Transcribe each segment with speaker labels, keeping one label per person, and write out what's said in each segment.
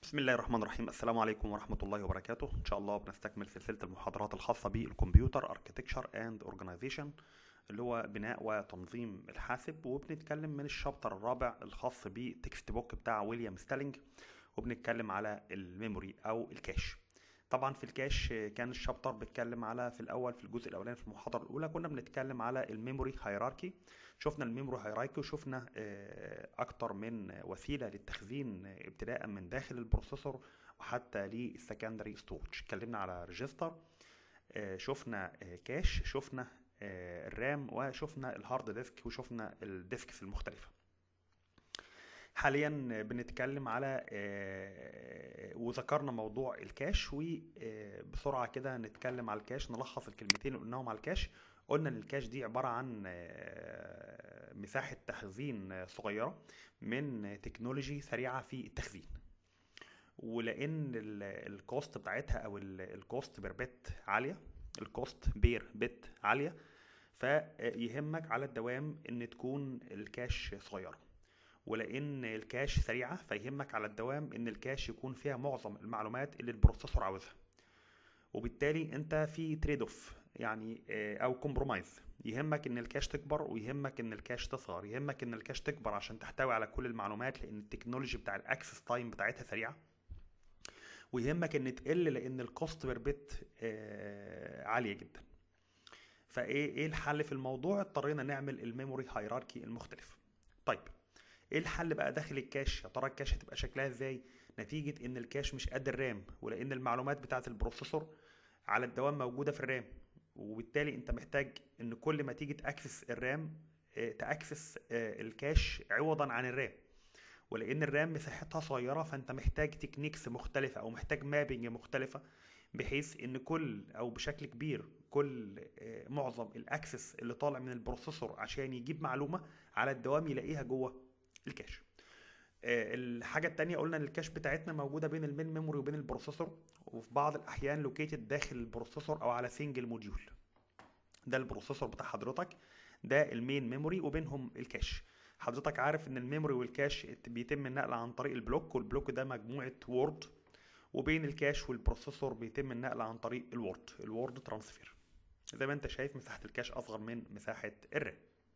Speaker 1: بسم الله الرحمن الرحيم السلام عليكم ورحمة الله وبركاته إن شاء الله بنستكمل سلسلة المحاضرات الخاصة بالكمبيوتر Architecture and Organization اللي هو بناء وتنظيم الحاسب وبنتكلم من الشابتر الرابع الخاص بالتكست بوك بتاع ويليام ستالينج وبنتكلم على الميموري أو الكاش طبعا في الكاش كان الشابتر بيتكلم على في الاول في الجزء الاولاني في المحاضره الاولى كنا بنتكلم على الميموري هيراركي شفنا الميموري هيراركي وشفنا اكتر من وسيله للتخزين ابتداء من داخل البروسيسور وحتى للسكندري ستورج اتكلمنا على ريجستر شفنا كاش شفنا الرام وشفنا الهارد ديسك وشفنا الديسكس المختلفه حاليا بنتكلم على وذكرنا موضوع الكاش وبسرعه كده نتكلم على الكاش نلخص الكلمتين اللي قلناهم على الكاش قلنا ان الكاش دي عباره عن مساحه تخزين صغيره من تكنولوجي سريعه في التخزين ولان الكوست بتاعتها او الكوست بير بت عاليه الكوست بير بت عاليه فيهمك على الدوام ان تكون الكاش صغيره ولان الكاش سريعه فيهمك على الدوام ان الكاش يكون فيها معظم المعلومات اللي البروسيسور عاوزها وبالتالي انت في تريد اوف يعني او كومبرومايز يهمك ان الكاش تكبر ويهمك ان الكاش تصغر يهمك ان الكاش تكبر عشان تحتوي على كل المعلومات لان التكنولوجي بتاع الاكسس تايم بتاعتها سريعه ويهمك ان تقل لان الكوست بير بت عاليه جدا فايه ايه الحل في الموضوع اضطرينا نعمل الميموري هيراركي المختلف طيب ايه الحل بقى داخل الكاش يا ترى الكاش هتبقى شكلها ازاي نتيجه ان الكاش مش قد الرام ولان المعلومات بتاعه البروسيسور على الدوام موجوده في الرام وبالتالي انت محتاج ان كل ما تيجي تاكسس الرام تاكسس الكاش عوضا عن الرام ولان الرام مساحتها صغيره فانت محتاج تكنيكس مختلفه او محتاج مابنج مختلفه بحيث ان كل او بشكل كبير كل معظم الاكسس اللي طالع من البروسيسور عشان يجيب معلومه على الدوام يلاقيها جوه الكاش الحاجة التانية قلنا ان الكاش بتاعتنا موجودة بين المين ميموري وبين البروسيسور وفي بعض الأحيان لوكيتد داخل البروسيسور أو على سنجل موديول ده البروسيسور بتاع حضرتك ده المين ميموري وبينهم الكاش حضرتك عارف ان الميموري والكاش بيتم النقل عن طريق البلوك والبلوك ده مجموعة وورد وبين الكاش والبروسيسور بيتم النقل عن طريق الوورد الوورد ترانسفير زي ما انت شايف مساحة الكاش أصغر من مساحة الرام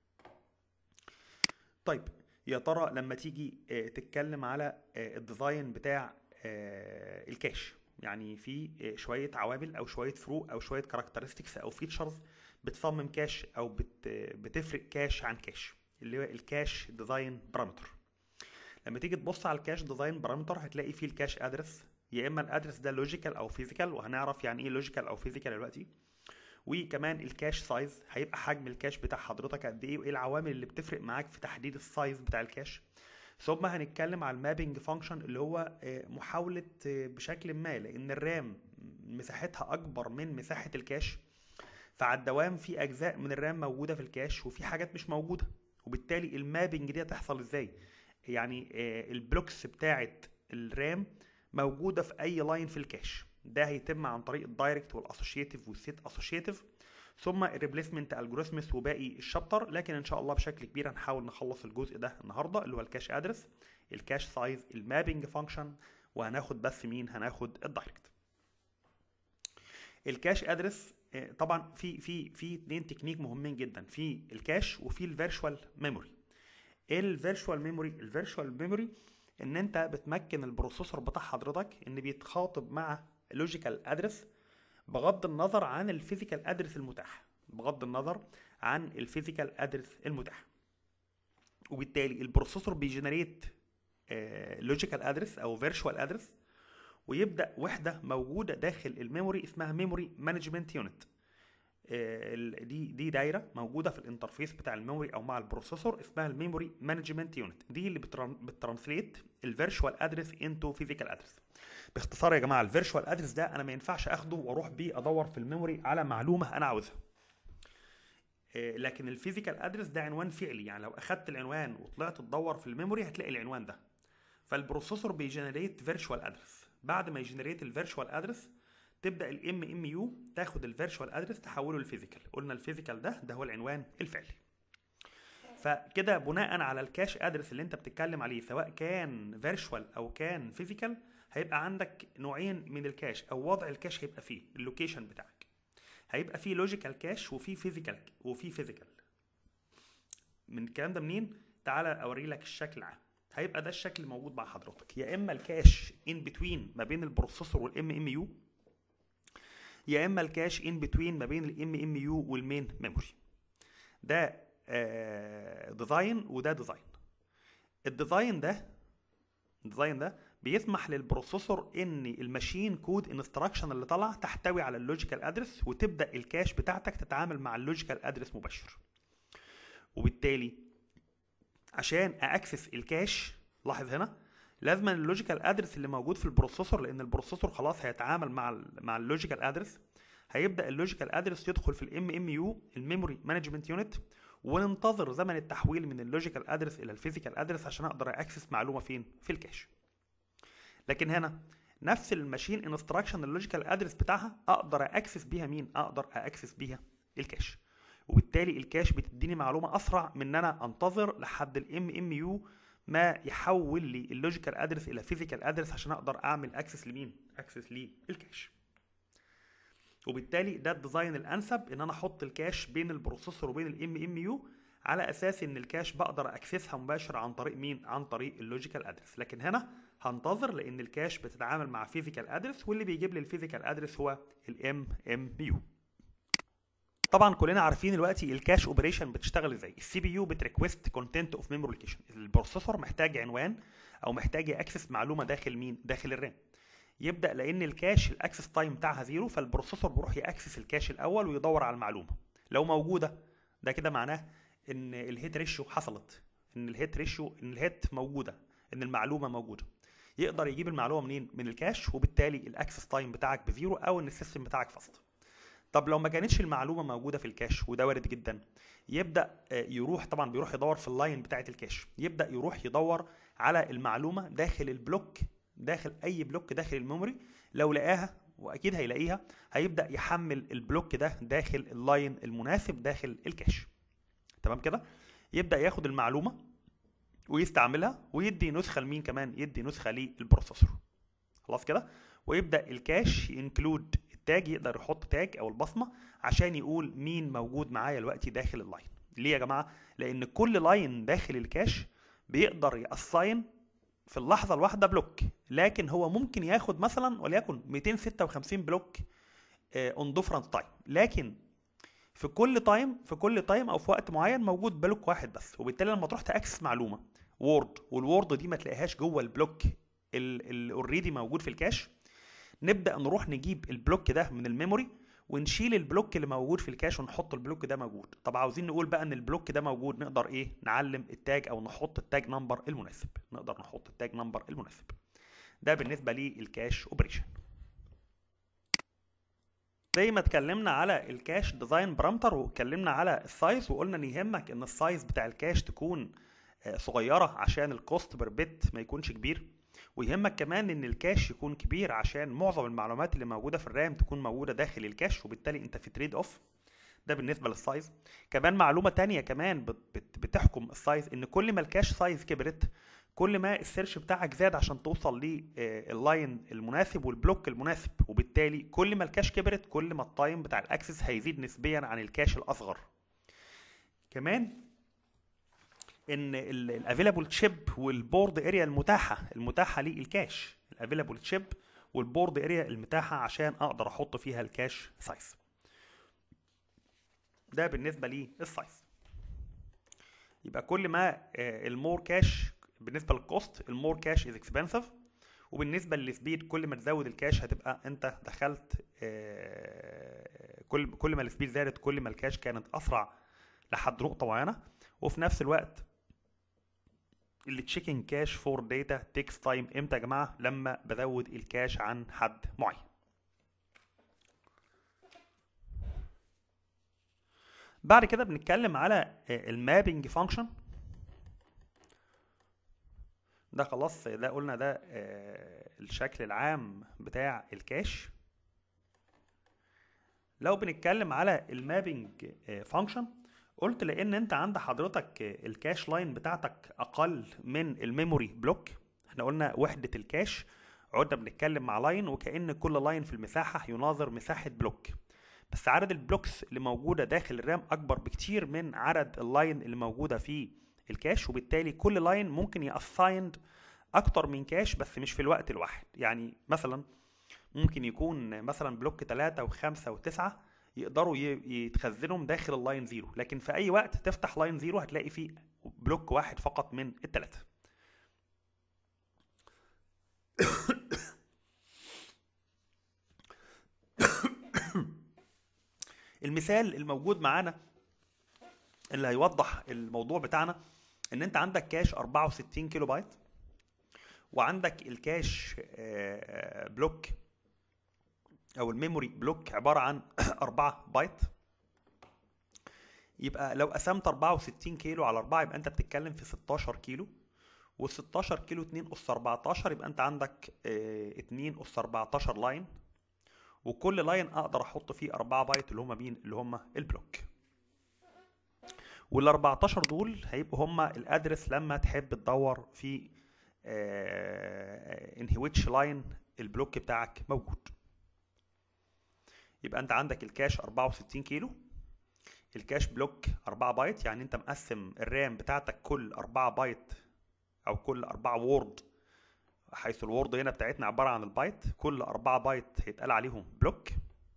Speaker 1: طيب يا ترى لما تيجي تتكلم على الديزاين بتاع الكاش يعني في شويه عوامل او شويه فروق او شويه كاركترستكس او فيتشرز بتصمم كاش او بت بتفرق كاش عن كاش اللي هو الكاش ديزاين بارامتر لما تيجي تبص على الكاش ديزاين بارامتر هتلاقي فيه الكاش ادرس يا اما الادرس ده لوجيكال او فيزيكال وهنعرف يعني ايه لوجيكال او فيزيكال دلوقتي وكمان الكاش سايز هيبقى حجم الكاش بتاع حضرتك قد ايه وايه العوامل اللي بتفرق معاك في تحديد السايز بتاع الكاش ثم هنتكلم على المابنج فانكشن اللي هو محاولة بشكل ما لان الرام مساحتها اكبر من مساحة الكاش فعلى الدوام في اجزاء من الرام موجودة في الكاش وفي حاجات مش موجودة وبالتالي المابنج دي هتحصل ازاي يعني البلوكس بتاعة الرام موجودة في اي لاين في الكاش ده هيتم عن طريق الدايركت والاسوشيتيف والسيت اسوشيتيف ثم الريبليسمنت الجوريثمز وباقي الشابتر لكن ان شاء الله بشكل كبير هنحاول نخلص الجزء ده النهارده اللي هو الكاش ادرس الكاش سايز المابنج فانكشن وهناخد بس مين هناخد الدايركت الكاش ادرس طبعا في في في اتنين تكنيك مهمين جدا في الكاش وفي الفيرشوال ميموري ايه الفيرشوال ميموري الفيرشوال ميموري ان انت بتمكن البروسيسور بتاع حضرتك ان بيتخاطب مع لوجيكال ادرس بغض النظر عن الفيزيكال ادرس المتاح بغض النظر عن الفيزيكال ادرس المتاح وبالتالي البروسيسور بيجنريت لوجيكال ادرس او فيرتشوال ادرس ويبدا وحده موجوده داخل الميموري اسمها ميموري مانجمنت يونت دي دي دايره موجوده في الانترفيس بتاع الميموري او مع البروسيسور اسمها الميموري مانجمنت يونت دي اللي بترانسليت الفيرتشوال ادرس انتو فيزيكال ادرس باختصار يا جماعه الفيرتشوال ادرس ده انا ما ينفعش اخده واروح بيه ادور في الميموري على معلومه انا عاوزها لكن الفيزيكال ادرس ده عنوان فعلي يعني لو اخدت العنوان وطلعت تدور في الميموري هتلاقي العنوان ده فالبروسيسور بيجنريت فيرتشوال ادرس بعد ما يجنريت الفيرتشوال ادرس تبدا الام ام يو تاخد الفيرتشوال ادرس تحوله للفيزيكال قلنا الفيزيكال ده ده هو العنوان الفعلي فكده بناء على الكاش ادرس اللي انت بتتكلم عليه سواء كان فيرتشوال او كان فيزيكال هيبقى عندك نوعين من الكاش او وضع الكاش هيبقى فيه اللوكيشن بتاعك هيبقى فيه لوجيكال كاش وفيه فيزيكال وفيه فيزيكال من الكلام ده منين تعالى اوري لك الشكل العام هيبقى ده الشكل الموجود مع حضرتك يا اما الكاش ان بتوين ما بين البروسيسور والام ام يو يا اما الكاش ان بتوين ما بين الام ام يو والمين ميموري ده آه ديزاين وده ديزاين الديزاين ده الديزاين ده بيسمح للبروسيسور ان الماشين كود انستراكشن اللي طالع تحتوي على اللوجيكال ادرس وتبدا الكاش بتاعتك تتعامل مع اللوجيكال ادرس مباشر وبالتالي عشان اكسس الكاش لاحظ هنا لازم اللوجيكال ادرس اللي موجود في البروسيسور لان البروسيسور خلاص هيتعامل مع ال مع اللوجيكال ادرس هيبدا اللوجيكال ادرس يدخل في الام ام يو الميموري مانجمنت يونت وننتظر زمن التحويل من اللوجيكال ادرس الى الفيزيكال ادرس عشان اقدر اكسس معلومه فين في الكاش لكن هنا نفس الماشين انستراكشن اللوجيكال ادرس بتاعها اقدر اكسس بيها مين اقدر اكسس بيها الكاش وبالتالي الكاش بتديني معلومه اسرع من ان انا انتظر لحد الام ام يو ما يحول لي اللوجيكال ادرس الى فيزيكال ادرس عشان اقدر اعمل اكسس لمين اكسس للكاش وبالتالي ده الديزاين الانسب ان انا احط الكاش بين البروسيسور وبين الام ام يو على اساس ان الكاش بقدر اكسسها مباشر عن طريق مين عن طريق اللوجيكال ادرس لكن هنا هنتظر لان الكاش بتتعامل مع فيزيكال ادرس واللي بيجيب لي الفيزيكال ادرس هو الام ام يو طبعا كلنا عارفين دلوقتي الكاش اوبريشن بتشتغل ازاي السي بي يو بتريكوست كونتنت اوف ميموري لوكيشن البروسيسور محتاج عنوان او محتاج ياكسس معلومه داخل مين داخل الرام يبدا لان الكاش الاكسس تايم بتاعها زيرو فالبروسيسور بيروح ياكسس الكاش الاول ويدور على المعلومه لو موجوده ده كده معناه ان الهيت ريشيو حصلت ان الهيت ريشيو ان الهيت موجوده ان المعلومه موجوده يقدر يجيب المعلومه منين من الكاش وبالتالي الاكسس تايم بتاعك بزيرو او ان السيستم بتاعك فاست طب لو ما كانتش المعلومه موجوده في الكاش وده وارد جدا يبدا يروح طبعا بيروح يدور في اللاين بتاعه الكاش يبدا يروح يدور على المعلومه داخل البلوك داخل اي بلوك داخل الميموري لو لقاها واكيد هيلاقيها هيبدا يحمل البلوك ده داخل اللاين المناسب داخل الكاش تمام كده يبدا ياخد المعلومه ويستعملها ويدي نسخه لمين كمان يدي نسخه للبروسيسور خلاص كده ويبدا الكاش انكلود التاج يقدر يحط تاج او البصمه عشان يقول مين موجود معايا دلوقتي داخل اللاين ليه يا جماعه لان كل لاين داخل الكاش بيقدر يأساين في اللحظه الواحده بلوك لكن هو ممكن ياخد مثلا وليكن 256 بلوك اون ديفرنت تايم لكن في كل تايم في كل تايم او في وقت معين موجود بلوك واحد بس وبالتالي لما تروح تاكسس معلومه وورد والوورد دي ما تلاقيهاش جوه البلوك اللي اوريدي موجود في الكاش نبدا نروح نجيب البلوك ده من الميموري ونشيل البلوك اللي موجود في الكاش ونحط البلوك ده موجود طب عاوزين نقول بقى ان البلوك ده موجود نقدر ايه نعلم التاج او نحط التاج نمبر المناسب نقدر نحط التاج نمبر المناسب ده بالنسبه للكاش اوبريشن زي ما اتكلمنا على الكاش ديزاين بارامتر واتكلمنا على السايز وقلنا ان يهمك ان السايز بتاع الكاش تكون صغيره عشان الكوست بير بت ما يكونش كبير ويهمك كمان ان الكاش يكون كبير عشان معظم المعلومات اللي موجوده في الرام تكون موجوده داخل الكاش وبالتالي انت في تريد اوف ده بالنسبه للسايز كمان معلومه تانية كمان بت بت بتحكم السايز ان كل ما الكاش سايز كبرت كل ما السيرش بتاعك زاد عشان توصل لللاين المناسب والبلوك المناسب وبالتالي كل ما الكاش كبرت كل ما التايم بتاع الاكسس هيزيد نسبيا عن الكاش الاصغر كمان ان الافيلابل تشيب والبورد اريا المتاحه المتاحه للكاش الافيلابل تشيب والبورد اريا المتاحه عشان اقدر احط فيها الكاش سايز ده بالنسبه للسايز يبقى كل ما المور كاش بالنسبه للكوست المور كاش از اكسبنسيف وبالنسبه للسبيد كل ما تزود الكاش هتبقى انت دخلت كل كل ما السبيد زادت كل ما الكاش كانت اسرع لحد نقطه معينه وفي نفس الوقت اللي تشيكينج كاش فور داتا تيكس تايم امتى يا جماعه لما بزود الكاش عن حد معين بعد كده بنتكلم على المابنج فانكشن ده خلاص ده قلنا ده الشكل العام بتاع الكاش لو بنتكلم على المابنج فانكشن قلت لان انت عند حضرتك الكاش لاين بتاعتك اقل من الميموري بلوك احنا قلنا وحدة الكاش عدنا بنتكلم مع لاين وكأن كل لاين في المساحة يناظر مساحة بلوك بس عدد البلوكس اللي موجودة داخل الرام أكبر بكتير من عدد اللاين اللي موجودة في الكاش وبالتالي كل لاين ممكن يأسايند أكتر من كاش بس مش في الوقت الواحد يعني مثلا ممكن يكون مثلا بلوك 3 و5 و9 يقدروا يتخزنهم داخل اللاين زيرو لكن في أي وقت تفتح لاين زيرو هتلاقي فيه بلوك واحد فقط من الثلاثة المثال الموجود معانا اللي هيوضح الموضوع بتاعنا ان انت عندك كاش 64 كيلو بايت وعندك الكاش بلوك او الميموري بلوك عباره عن 4 بايت يبقى لو قسمت 64 كيلو على 4 يبقى انت بتتكلم في 16 كيلو وال 16 كيلو 2 اس 14 يبقى انت عندك 2 اس 14 لاين وكل لاين اقدر احط فيه 4 بايت اللي هم مين اللي هم البلوك وال 14 دول هيبقوا هم الادرس لما تحب تدور في ان ويتش لاين البلوك بتاعك موجود يبقى انت عندك الكاش 64 كيلو الكاش بلوك 4 بايت يعني انت مقسم الرام بتاعتك كل 4 بايت او كل 4 وورد حيث الوورد هنا بتاعتنا عباره عن البايت كل 4 بايت هيتقال عليهم بلوك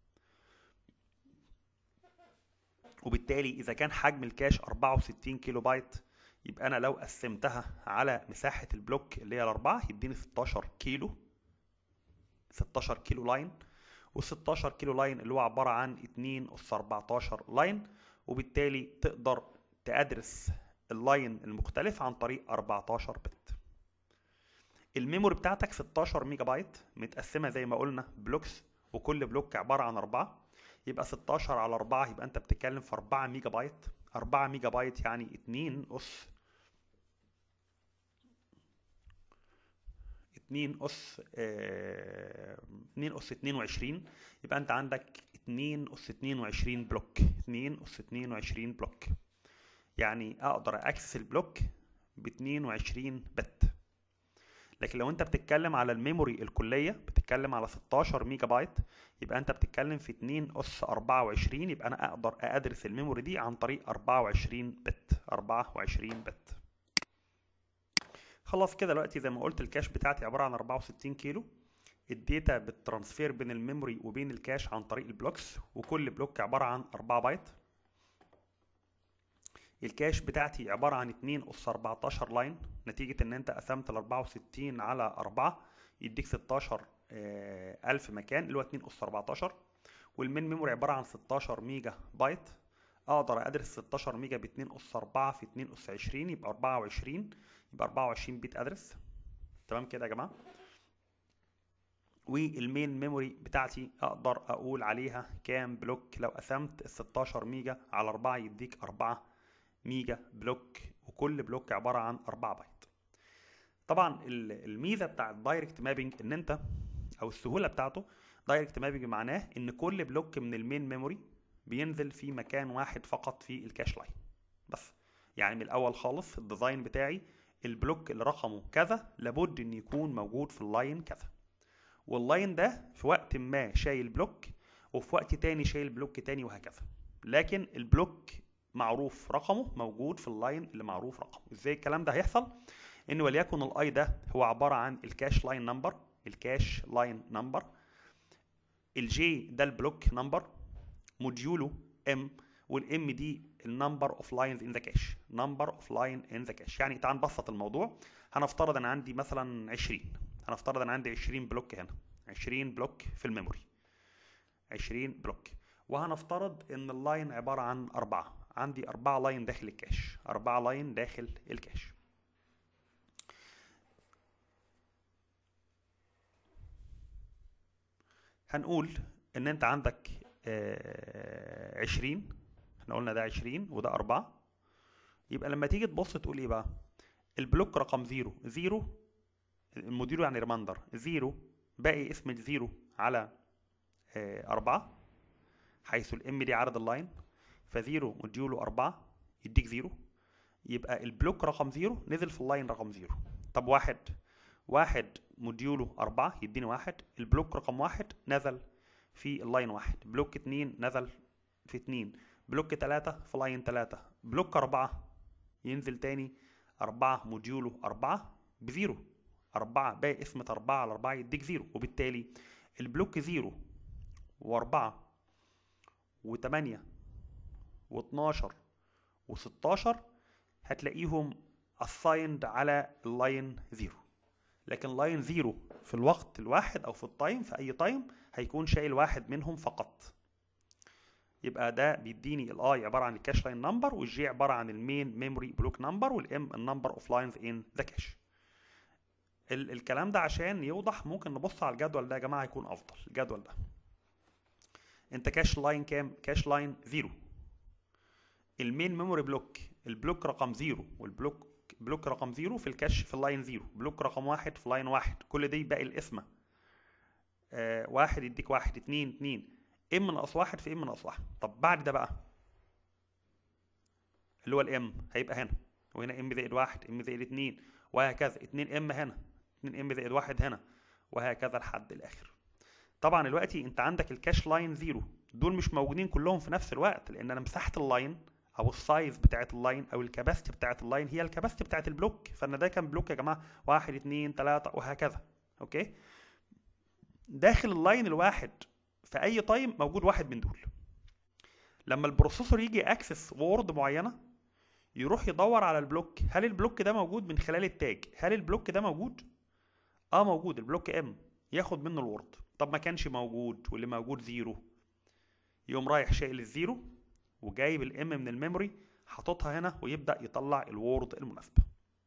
Speaker 1: وبالتالي اذا كان حجم الكاش 64 كيلو بايت يبقى انا لو قسمتها على مساحه البلوك اللي هي الاربعه يديني 16 كيلو 16 كيلو لاين و16 كيلو لاين اللي هو عباره عن 2 اس 14 لاين وبالتالي تقدر تدرس اللاين المختلف عن طريق 14 بت الميموري بتاعتك 16 ميجا بايت متقسمه زي ما قلنا بلوكس وكل بلوك عباره عن 4 يبقى 16 على 4 يبقى انت بتتكلم في 4 ميجا بايت 4 ميجا بايت يعني 2 اس 2 اس اه 2 اس 22 يبقى انت عندك 2 اس 22 بلوك 2 اس 22 بلوك يعني اقدر اكسس البلوك ب 22 بت لكن لو انت بتتكلم على الميموري الكليه بتتكلم على 16 ميجا بايت يبقى انت بتتكلم في 2 اس 24 يبقى انا اقدر ادرس الميموري دي عن طريق 24 بت 24 بت خلاص كده دلوقتي زي ما قلت الكاش بتاعتي عباره عن 64 كيلو الداتا بترانسفير بين الميموري وبين الكاش عن طريق البلوكس وكل بلوك عباره عن 4 بايت الكاش بتاعتي عبارة عن 2 أس 14 لاين نتيجة إن أنت قسمت ال 64 على 4 يديك 16 ألف مكان اللي هو 2 أس 14 والمين ميموري عبارة عن 16 ميجا بايت أقدر أدرس 16 ميجا ب 2 أس 4 في 2 أس 20 يبقى 24 يبقى 24 بيت أدرس تمام كده يا جماعة والمين ميموري بتاعتي اقدر اقول عليها كام بلوك لو قسمت ال 16 ميجا على 4 يديك 4 ميجا بلوك وكل بلوك عباره عن 4 بايت طبعا الميزه بتاع الدايركت مابنج ان انت او السهوله بتاعته دايركت مابنج معناه ان كل بلوك من المين ميموري بينزل في مكان واحد فقط في الكاش لاين بس يعني من الاول خالص الديزاين بتاعي البلوك اللي رقمه كذا لابد ان يكون موجود في اللاين كذا واللاين ده في وقت ما شايل بلوك وفي وقت تاني شايل بلوك تاني وهكذا لكن البلوك معروف رقمه موجود في اللاين اللي معروف رقمه ازاي الكلام ده هيحصل ان وليكن الاي ده هو عباره عن الكاش لاين نمبر الكاش لاين نمبر الجي ده البلوك نمبر موديوله ام والام دي النمبر اوف لاينز ان ذا كاش نمبر اوف لاين ان ذا كاش يعني تعال نبسط الموضوع هنفترض انا عندي مثلا 20 هنفترض انا عندي 20 بلوك هنا 20 بلوك في الميموري 20 بلوك وهنفترض ان اللاين عباره عن أربعة عندي أربعة لاين داخل الكاش أربعة لاين داخل الكاش هنقول ان انت عندك عشرين احنا قلنا ده عشرين وده أربعة يبقى لما تيجي تبص تقول ايه بقى البلوك رقم زيرو زيرو المدير يعني ريماندر زيرو باقي اسم الزيرو على أربعة حيث الام دي عدد اللاين فزيرو مديوله أربعة يديك زيرو يبقى البلوك رقم زيرو نزل في اللاين رقم زيرو طب واحد واحد موديوله أربعة يديني واحد البلوك رقم واحد نزل في اللاين واحد بلوك اتنين نزل في اتنين بلوك تلاتة في لاين تلاتة بلوك أربعة ينزل تاني أربعة موديوله أربعة بزيرو أربعة باقي قسمة أربعة على أربعة يديك زيرو وبالتالي البلوك زيرو وأربعة وتمانية واتناشر وستاشر هتلاقيهم assigned على اللاين زيرو لكن لاين زيرو في الوقت الواحد او في التايم في اي تايم هيكون شايل واحد منهم فقط يبقى ده بيديني الاي عباره عن الكاش لاين نمبر والجي عباره عن المين ميموري بلوك نمبر والام النمبر اوف لاينز ان ذا كاش الكلام ده عشان يوضح ممكن نبص على الجدول ده يا جماعه هيكون افضل الجدول ده انت كاش لاين كام كاش لاين زيرو المين ميموري بلوك البلوك رقم زيرو والبلوك بلوك رقم زيرو في الكاش في اللاين زيرو بلوك رقم واحد في لاين واحد كل دي باقي القسمة آه واحد يديك واحد اتنين اتنين ام ناقص واحد في ام ناقص واحد طب بعد ده بقى اللي هو الام هيبقى هنا وهنا ام زائد واحد ام زائد اتنين وهكذا اتنين ام هنا اتنين ام زائد واحد هنا وهكذا لحد الاخر طبعا دلوقتي انت عندك الكاش لاين زيرو دول مش موجودين كلهم في نفس الوقت لان انا مسحت اللاين او السايز بتاعت اللاين او الكباستي بتاعت اللاين هي الكباستي بتاعت البلوك فانا ده كان بلوك يا جماعه واحد اتنين تلاته وهكذا اوكي داخل اللاين الواحد في اي تايم موجود واحد من دول لما البروسيسور يجي اكسس وورد معينه يروح يدور على البلوك هل البلوك ده موجود من خلال التاج هل البلوك ده موجود اه موجود البلوك ام ياخد منه الوورد طب ما كانش موجود واللي موجود زيرو يقوم رايح شايل الزيرو وجايب الام من الميموري حاططها هنا ويبدا يطلع الوورد المناسبه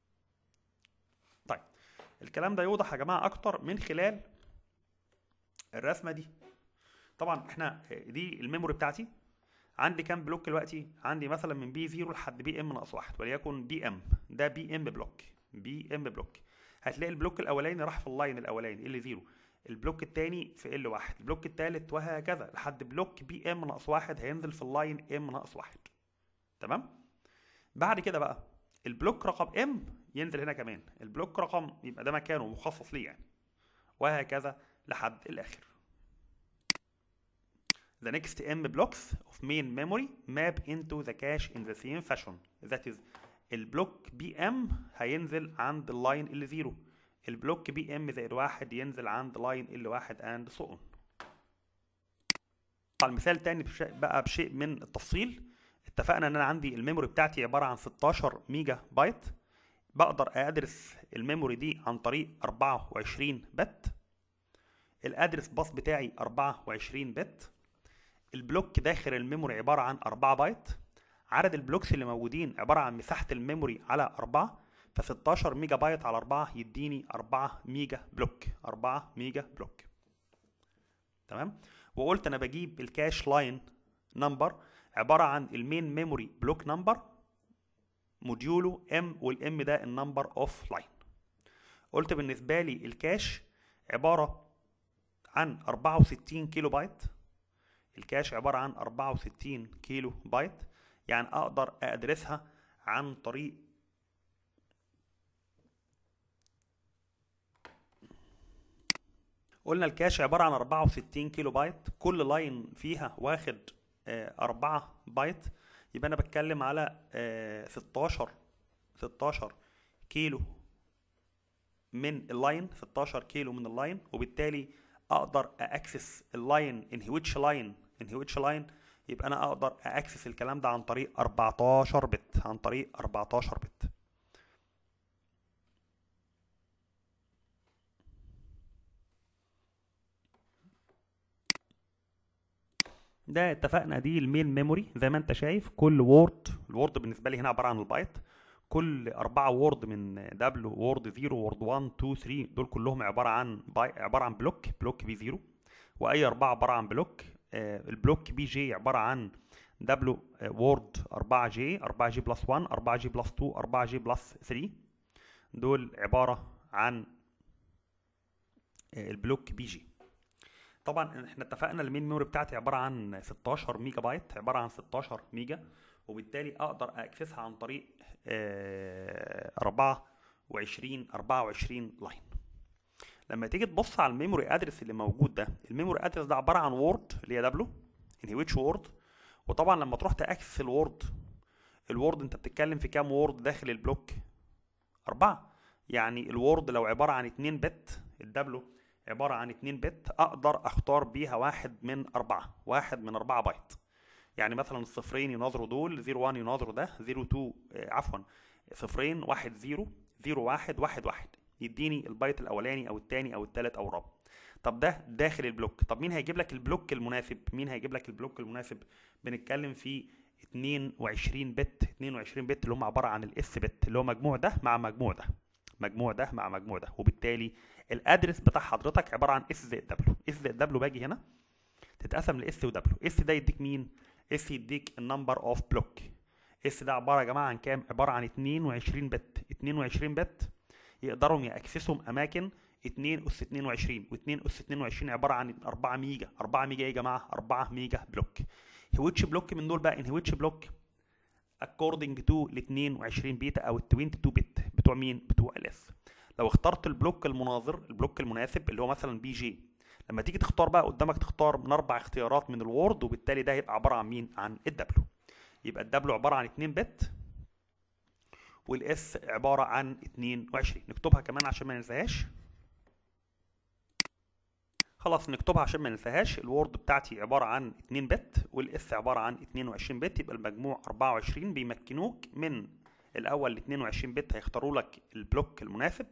Speaker 1: طيب الكلام ده يوضح يا جماعه اكتر من خلال الرسمه دي طبعا احنا دي الميموري بتاعتي عندي كام بلوك دلوقتي عندي مثلا من بي 0 لحد بي ام ناقص واحد وليكن بي ام ده بي ام بلوك بي ام بلوك هتلاقي البلوك الاولاني راح في اللاين الاولاني ال 0 البلوك الثاني في ال واحد البلوك الثالث وهكذا لحد بلوك بي ام ناقص واحد هينزل في اللاين ام ناقص واحد تمام بعد كده بقى البلوك رقم ام ينزل هنا كمان البلوك رقم يبقى ده مكانه مخصص ليه يعني وهكذا لحد الاخر The next M blocks of main memory map into the cache in the same fashion. That is البلوك بي ام هينزل عند اللاين ال 0 البلوك بي ام زائد واحد ينزل عند لاين ال واحد اند سو اون على المثال التاني بقى بشيء من التفصيل اتفقنا ان انا عندي الميموري بتاعتي عباره عن 16 ميجا بايت بقدر ادرس الميموري دي عن طريق 24 بت الادرس باص بتاعي 24 بت البلوك داخل الميموري عباره عن 4 بايت عدد البلوكس اللي موجودين عباره عن مساحه الميموري على 4 ف 16 ميجا بايت على 4 يديني 4 ميجا بلوك 4 ميجا بلوك تمام وقلت انا بجيب الكاش لاين نمبر عباره عن المين ميموري بلوك نمبر موديوله ام والام ده النمبر اوف لاين قلت بالنسبه لي الكاش عباره عن 64 كيلو بايت الكاش عباره عن 64 كيلو بايت يعني اقدر ادرسها عن طريق قلنا الكاش عبارة عن 64 كيلو بايت كل لاين فيها واخد 4 بايت يبقى انا بتكلم على 16 16 كيلو من اللاين 16 كيلو من اللاين وبالتالي اقدر اكسس اللاين ان which لاين ان which لاين يبقى انا اقدر اكسس الكلام ده عن طريق 14 بت عن طريق 14 بت ده اتفقنا دي المين ميموري زي ما انت شايف كل وورد الوورد بالنسبه لي هنا عباره عن البايت كل أربعة وورد من دبليو وورد 0 وورد 1 2 3 دول كلهم عبارة عن باي عبارة عن بلوك بلوك بي 0 وأي أربعة عبارة عن بلوك آه البلوك بي جي عبارة عن دبليو وورد 4 جي 4 جي بلس 1 4 جي بلس 2 4 جي بلس 3 دول عبارة عن آه البلوك بي جي طبعا احنا اتفقنا المين ميموري بتاعتي عباره عن 16 ميجا بايت عباره عن 16 ميجا وبالتالي اقدر اكسسها عن طريق آه، 24 24 لاين لما تيجي تبص على الميموري ادرس اللي موجود ده الميموري ادرس ده عباره عن وورد اللي هي دبليو ان ويتش وورد وطبعا لما تروح تاكسس الوورد الوورد انت بتتكلم في كام وورد داخل البلوك أربعة يعني الوورد لو عبارة عن 2 بت الدبلو عبارة عن 2 بت أقدر أختار بيها واحد من أربعة واحد من أربعة بايت يعني مثلا الصفرين يناظروا دول 0 1 يناظروا ده 0 2 آه، عفوا صفرين واحد 0 0 1 1 1 يديني البايت الأولاني أو الثاني أو الثالث أو الرابع طب ده داخل البلوك طب مين هيجيب لك البلوك المناسب مين هيجيب لك البلوك المناسب بنتكلم في 22 بت 22 بت اللي هم عباره عن الاس بت اللي هو مجموع ده مع مجموع ده مجموع ده مع مجموع ده وبالتالي الادرس بتاع حضرتك عباره عن اس زائد دبليو اس زائد دبليو باجي هنا تتقسم لاس ودبليو اس ده يديك مين اس يديك النمبر اوف بلوك اس ده عباره يا جماعه عن كام عباره عن 22 بت 22 بت يقدروا ياكسسهم اماكن 2 اس 22 و2 اس 22 عباره عن 4 ميجا 4 ميجا ايه يا جماعه 4 ميجا بلوك which بلوك من دول بقى in which بلوك according to ال 22 بيتا او ال 22 بت بتوع مين بتوع الاس لو اخترت البلوك المناظر البلوك المناسب اللي هو مثلا بي جي لما تيجي تختار بقى قدامك تختار من اربع اختيارات من الوورد وبالتالي ده هيبقى عباره عن مين عن الدبليو يبقى الدبليو عباره عن 2 بت والاس عباره عن 22 نكتبها كمان عشان ما ننساهاش خلاص نكتبها عشان ما ننساهاش الوورد بتاعتي عباره عن 2 بت والاس عباره عن 22 بت يبقى المجموع 24 بيمكنوك من الاول ل 22 بت هيختاروا لك البلوك المناسب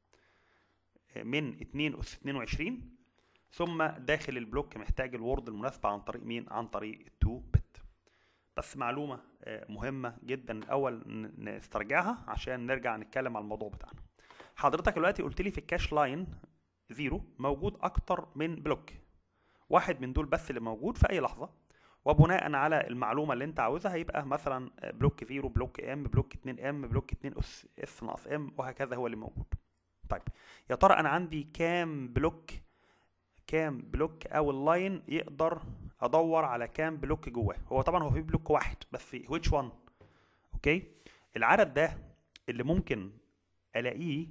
Speaker 1: من 2 اس 22 ثم داخل البلوك محتاج الوورد المناسبه عن طريق مين عن طريق 2 بت بس معلومه آه، مهمه جدا الاول ن- نسترجعها عشان نرجع نتكلم على الموضوع بتاعنا حضرتك دلوقتي قلت لي في الكاش لاين زيرو موجود اكتر من بلوك واحد من دول بس اللي موجود في اي لحظه وبناء على المعلومه اللي انت عاوزها هيبقى مثلا بلوك زيرو بلوك ام بلوك 2 ام بلوك 2 اس اس ناقص ام وهكذا هو اللي موجود طيب يا ترى انا عندي كام بلوك كام بلوك او اللاين يقدر ادور على كام بلوك جواه هو طبعا هو في بلوك واحد بس which one اوكي العدد ده اللي ممكن الاقيه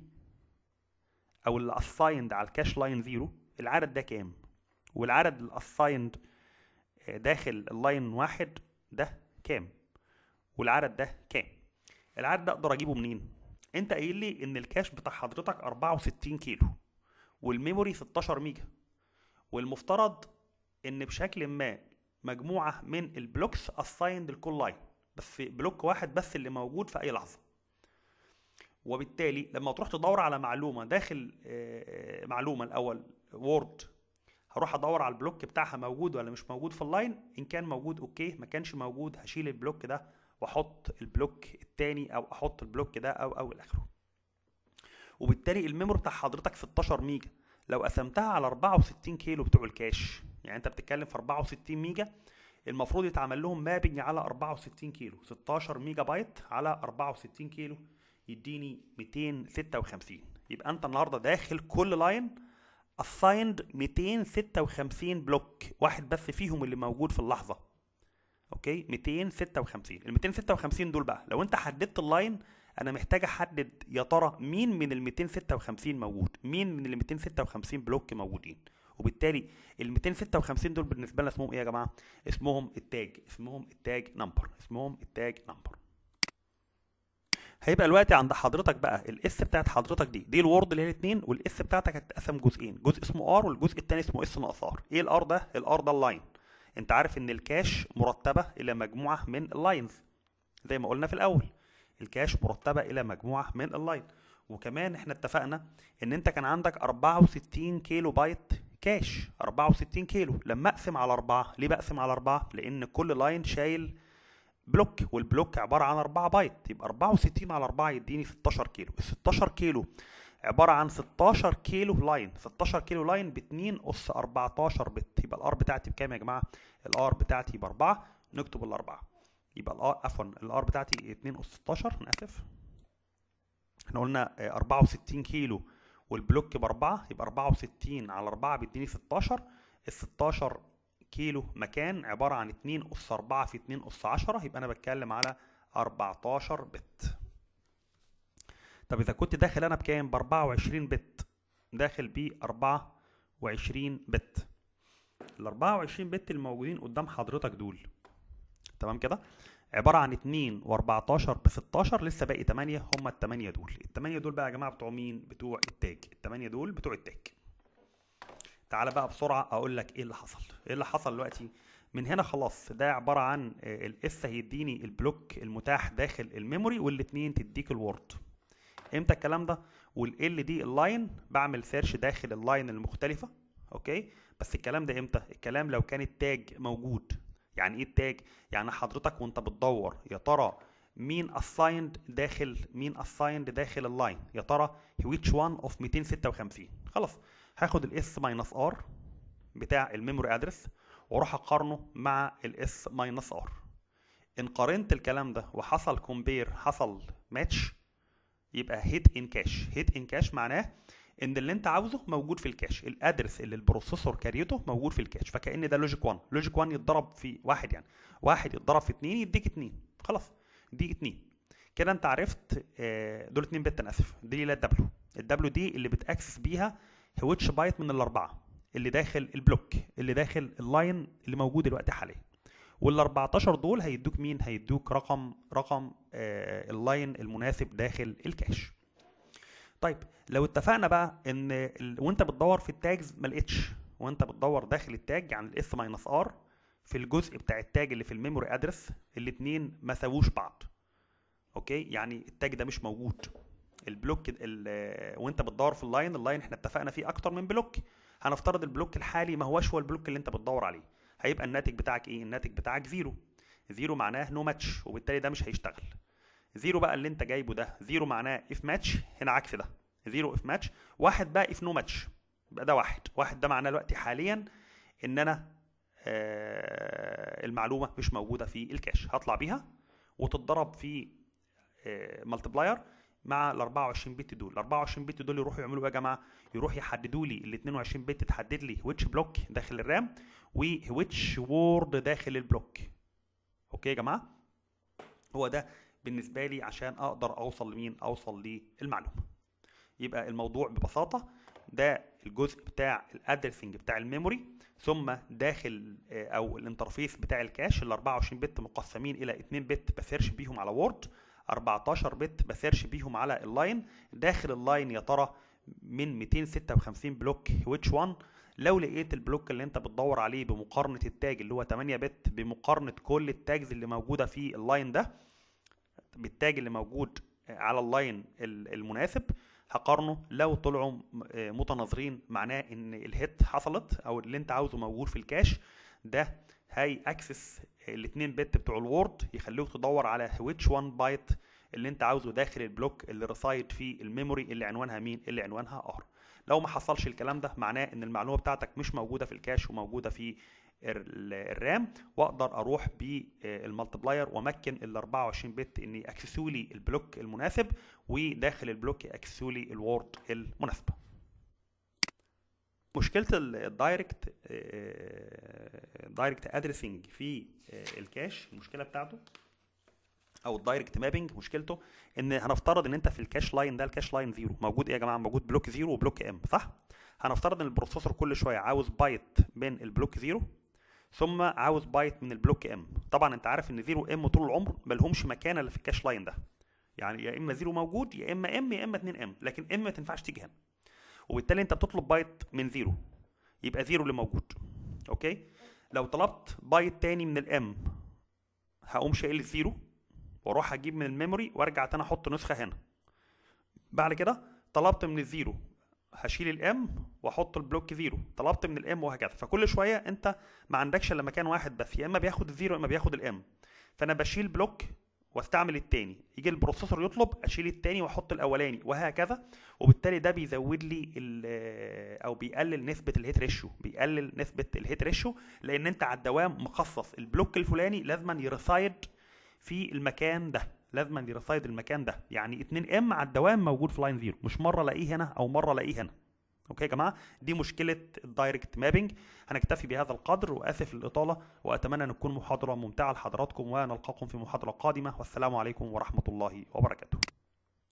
Speaker 1: او اللي assigned على الكاش لاين زيرو العدد ده كام والعدد اللي assigned داخل اللاين واحد ده كام والعدد ده كام العدد ده اقدر اجيبه منين انت قايل لي ان الكاش بتاع حضرتك 64 كيلو والميموري 16 ميجا والمفترض ان بشكل ما مجموعه من البلوكس assigned لكل لاين بس بلوك واحد بس اللي موجود في اي لحظه وبالتالي لما تروح تدور على معلومه داخل آه، معلومه الاول وورد هروح ادور على البلوك بتاعها موجود ولا مش موجود في اللاين ان كان موجود اوكي ما كانش موجود هشيل البلوك ده واحط البلوك التاني او احط البلوك ده او او الى اخره وبالتالي الميموري بتاع حضرتك 16 ميجا لو قسمتها على 64 كيلو بتوع الكاش يعني انت بتتكلم في 64 ميجا المفروض يتعمل لهم مابنج على 64 كيلو 16 ميجا بايت على 64 كيلو يديني 256 يبقى انت النهارده داخل كل لاين assigned 256 بلوك واحد بس فيهم اللي موجود في اللحظه اوكي 256 ال 256 دول بقى لو انت حددت اللاين انا محتاج احدد يا ترى مين من ال 256 موجود مين من ال 256 بلوك موجودين وبالتالي ال 256 دول بالنسبه لنا اسمهم ايه يا جماعه اسمهم التاج اسمهم التاج نمبر اسمهم التاج نمبر هيبقى دلوقتي عند حضرتك بقى الاس بتاعت حضرتك دي دي الوورد اللي هي الاثنين والاس بتاعتك هتتقسم جزئين جزء اسمه ار والجزء الثاني اسمه اس ناقص ار ايه الار ده الار ده اللاين انت عارف ان الكاش مرتبه الى مجموعه من اللاينز زي ما قلنا في الاول الكاش مرتبه الى مجموعه من اللاين وكمان احنا اتفقنا ان انت كان عندك 64 كيلو بايت كاش 64 كيلو لما اقسم على 4 ليه بقسم على 4 لان كل لاين شايل بلوك والبلوك عباره عن 4 بايت يبقى 64 على 4 يديني 16 كيلو ال 16 كيلو عباره عن 16 كيلو لاين 16 كيلو لاين ب 2 اس 14 بت يبقى الار بتاعتي بكام يا جماعه الار بتاعتي ب 4 نكتب الاربعه يبقى الار عفوا الار بتاعتي 2 اس 16 انا اسف احنا قلنا آه، 64 كيلو والبلوك ب 4 يبقى 64 على 4 بيديني 16 ال 16 كيلو مكان عبارة عن 2 أس 4 في 2 أس 10 يبقى أنا بتكلم على 14 بت طب إذا كنت داخل أنا بكام؟ ب 24 بت داخل ب 24 بت ال 24 بت الموجودين قدام حضرتك دول تمام كده عبارة عن 2 و14 ب 16 لسه باقي 8 هم ال 8 دول ال 8 دول بقى يا جماعة بتوع مين؟ بتوع التاج ال 8 دول بتوع التاج تعالى بقى بسرعة أقول لك إيه اللي حصل إيه اللي حصل دلوقتي من هنا خلاص ده عبارة عن الاس هيديني البلوك المتاح داخل الميموري والاتنين تديك الوورد امتى الكلام ده والال دي اللاين بعمل سيرش داخل اللاين المختلفة اوكي بس الكلام ده امتى الكلام لو كان التاج موجود يعني ايه التاج يعني حضرتك وانت بتدور يا ترى مين assigned داخل مين assigned داخل اللاين يا ترى which one of 256 خلاص هاخد الاس ماينس ار بتاع الميموري ادرس واروح اقارنه مع الاس ماينس ار ان قارنت الكلام ده وحصل كومبير حصل ماتش يبقى هيت ان كاش هيت ان كاش معناه ان اللي انت عاوزه موجود في الكاش الادرس اللي البروسيسور كاريته موجود في الكاش فكأن ده لوجيك 1 لوجيك 1 يتضرب في واحد يعني واحد يتضرب في اتنين يديك اتنين خلاص يديك اتنين كده انت عرفت دول اتنين بت انا اسف دي لا الدبليو الدبليو دي اللي بتاكسس بيها ويتش بايت من الاربعه اللي داخل البلوك اللي داخل اللاين اللي موجود دلوقتي حاليا وال 14 دول هيدوك مين هيدوك رقم رقم آه اللاين المناسب داخل الكاش طيب لو اتفقنا بقى ان ال... وانت بتدور في التاجز ما لقيتش وانت بتدور داخل التاج عن الاس ماينس ار في الجزء بتاع التاج اللي في الميموري ادرس الاثنين ما ساووش بعض اوكي يعني التاج ده مش موجود البلوك ال... وانت بتدور في اللاين اللاين احنا اتفقنا فيه اكتر من بلوك هنفترض البلوك الحالي ما هوش هو البلوك اللي انت بتدور عليه هيبقى الناتج بتاعك ايه الناتج بتاعك زيرو زيرو معناه نو ماتش وبالتالي ده مش هيشتغل زيرو بقى اللي انت جايبه ده زيرو معناه اف ماتش هنا عكس ده زيرو اف ماتش واحد بقى اف نو ماتش يبقى ده واحد واحد ده معناه دلوقتي حاليا ان انا آه المعلومه مش موجوده في الكاش هطلع بيها وتتضرب في آه ملتبلاير مع ال 24 بت دول ال 24 بت دول يروحوا يعملوا ايه يا جماعه يروح يحددوا لي ال 22 بت تحدد لي ويتش بلوك داخل الرام وويتش وورد داخل البلوك اوكي يا جماعه هو ده بالنسبه لي عشان اقدر اوصل لمين اوصل للمعلومه يبقى الموضوع ببساطه ده الجزء بتاع الادرسنج بتاع الميموري ثم داخل او الانترفيس بتاع الكاش ال 24 بت مقسمين الى 2 بت بسيرش بيهم على وورد 14 بت بسيرش بيهم على اللاين داخل اللاين يا ترى من 256 بلوك ويتش 1 لو لقيت البلوك اللي انت بتدور عليه بمقارنه التاج اللي هو 8 بت بمقارنه كل التاجز اللي موجوده في اللاين ده بالتاج اللي موجود على اللاين المناسب هقارنه لو طلعوا متناظرين معناه ان الهيت حصلت او اللي انت عاوزه موجود في الكاش ده هي اكسس الاثنين بت بتوع الوورد يخليك تدور على which one بايت اللي انت عاوزه داخل البلوك اللي ريسايد في الميموري اللي عنوانها مين اللي عنوانها ار لو ما حصلش الكلام ده معناه ان المعلومه بتاعتك مش موجوده في الكاش وموجوده في الرام واقدر اروح بالمالتبلاير وامكن ال 24 بت ان ياكسسوا لي البلوك المناسب وداخل البلوك ياكسسوا لي الوورد المناسبه مشكله الدايركت دايركت ادريسنج في الكاش المشكله بتاعته او الدايركت مابنج مشكلته ان هنفترض ان انت في الكاش لاين ده الكاش لاين زيرو موجود ايه يا جماعه موجود بلوك زيرو وبلوك ام صح هنفترض ان البروسيسور كل شويه عاوز بايت من البلوك زيرو ثم عاوز بايت من البلوك ام طبعا انت عارف ان زيرو ام طول العمر ملهمش مكانه الا في الكاش لاين ده يعني يا اما زيرو موجود يا اما ام يا اما 2 ام لكن ام ما تنفعش تيجي هنا وبالتالي انت بتطلب بايت من زيرو يبقى زيرو اللي موجود اوكي لو طلبت بايت تاني من الام هقوم شايل الزيرو واروح اجيب من الميموري وارجع تاني احط نسخه هنا بعد كده طلبت من الزيرو هشيل الام واحط البلوك زيرو طلبت من الام وهكذا فكل شويه انت ما عندكش الا مكان واحد بس يا اما بياخد الزيرو يا اما بياخد الام فانا بشيل بلوك واستعمل التاني يجي البروسيسور يطلب اشيل التاني واحط الاولاني وهكذا وبالتالي ده بيزود لي او بيقلل نسبه الهيت ريشيو بيقلل نسبه الهيت ريشيو لان انت على الدوام مخصص البلوك الفلاني لازما يرسايد في المكان ده لازما يرسايد المكان ده يعني 2 ام على الدوام موجود في لاين زيرو مش مره الاقيه هنا او مره الاقيه هنا اوكي يا جماعه دي مشكله الدايركت مابنج هنكتفي بهذا القدر واسف للاطاله واتمنى ان تكون محاضره ممتعه لحضراتكم ونلقاكم في محاضره قادمه والسلام عليكم ورحمه الله وبركاته